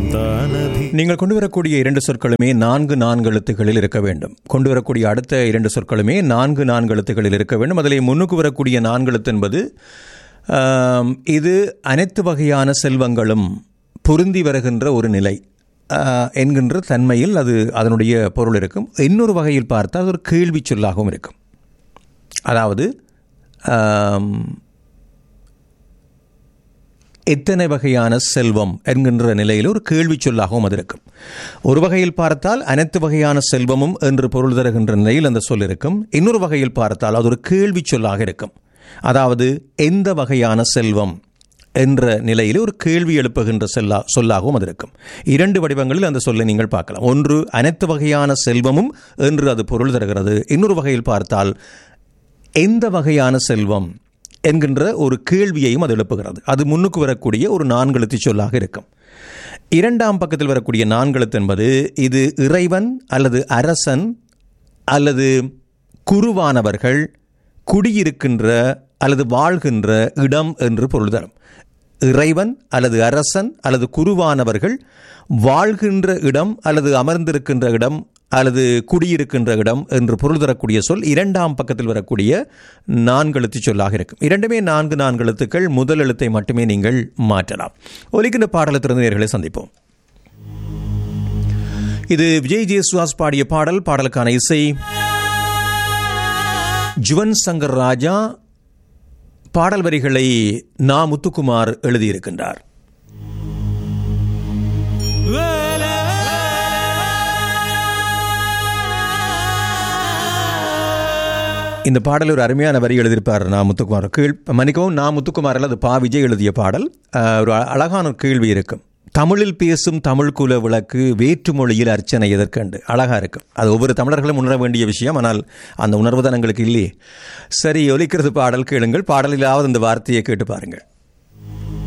தானதி நீங்கள் கொண்டு வரக்கூடிய இரண்டு சொற்களுமே நான்கு நான்கு எழுத்துக்களில் இருக்க வேண்டும் கொண்டு வரக்கூடிய அடுத்த இரண்டு சொற்களுமே நான்கு நான்கு எழுத்துக்களில் இருக்க வேண்டும் அதில் முன்னுக்கு வரக்கூடிய நான்கு எழுத்து என்பது ஆம், இது அனைத்து வகையான செல்வங்களும் பொருந்தி வருகின்ற ஒரு நிலை ஆ, என்கின்ற தன்மையில் அது அதனுடைய பொருள் இருக்கும் இன்னொரு வகையில் பார்த்தால் அது ஒரு கேள்வி சொல்லாகவும் இருக்கும் அதாவது ஆம், எத்தனை வகையான செல்வம் என்கின்ற நிலையில் ஒரு கேள்வி சொல்லாகவும் அது இருக்கும் ஒரு வகையில் பார்த்தால் அனைத்து வகையான செல்வமும் என்று பொருள் தருகின்ற நிலையில் அந்த சொல் இருக்கும் இன்னொரு வகையில் பார்த்தால் அது ஒரு கேள்வி சொல்லாக இருக்கும் அதாவது எந்த வகையான செல்வம் என்ற நிலையில் ஒரு கேள்வி எழுப்புகின்ற செல்லா சொல்லாகவும் அது இருக்கும் இரண்டு வடிவங்களில் அந்த சொல்லை நீங்கள் பார்க்கலாம் ஒன்று அனைத்து வகையான செல்வமும் என்று அது பொருள் தருகிறது இன்னொரு வகையில் பார்த்தால் எந்த வகையான செல்வம் என்கின்ற ஒரு கேள்வியையும் அது எழுப்புகிறது அது முன்னுக்கு வரக்கூடிய ஒரு நான்கெழுத்து சொல்லாக இருக்கும் இரண்டாம் பக்கத்தில் வரக்கூடிய நான்கெழுத்து என்பது இது இறைவன் அல்லது அரசன் அல்லது குருவானவர்கள் குடியிருக்கின்ற அல்லது வாழ்கின்ற இடம் என்று பொருள் தரும் இறைவன் அல்லது அரசன் அல்லது குருவானவர்கள் வாழ்கின்ற இடம் அல்லது அமர்ந்திருக்கின்ற இடம் அல்லது குடியிருக்கின்ற இடம் என்று பொருள் தரக்கூடிய சொல் இரண்டாம் பக்கத்தில் வரக்கூடிய நான்கெழுத்து சொல்லாக இருக்கும் இரண்டுமே நான்கு நான்கு எழுத்துக்கள் முதல் எழுத்தை மட்டுமே நீங்கள் மாற்றலாம் ஒலிக்கின்ற பாடலத்திலிருந்து நேர்களை சந்திப்போம் இது விஜய் ஜெயசுவாஸ் பாடிய பாடல் பாடலுக்கான இசை ஜுவன் சங்கர் ராஜா பாடல் வரிகளை நா முத்துக்குமார் எழுதியிருக்கின்றார் இந்த பாடல் ஒரு அருமையான வரி எழுதியிருப்பார் நா முத்துக்குமார் கீழ் மன்னிக்கவும் நா முத்துக்குமார் அல்லது பா விஜய் எழுதிய பாடல் அஹ், ஒரு அழகான ஒரு கேள்வி இருக்கும் தமிழில் பேசும் தமிழ் குல விளக்கு வேற்று மொழியில் அர்ச்சனை எதற்கண்டு அழகா இருக்கும் அது ஒவ்வொரு தமிழர்களும் உணர வேண்டிய விஷயம் ஆனால் அந்த உணர்வு தான் எங்களுக்கு இல்லையே சரி ஒலிக்கிறது பாடல் கேளுங்கள் பாடலிலாவது இந்த வார்த்தையை கேட்டு பாருங்கள்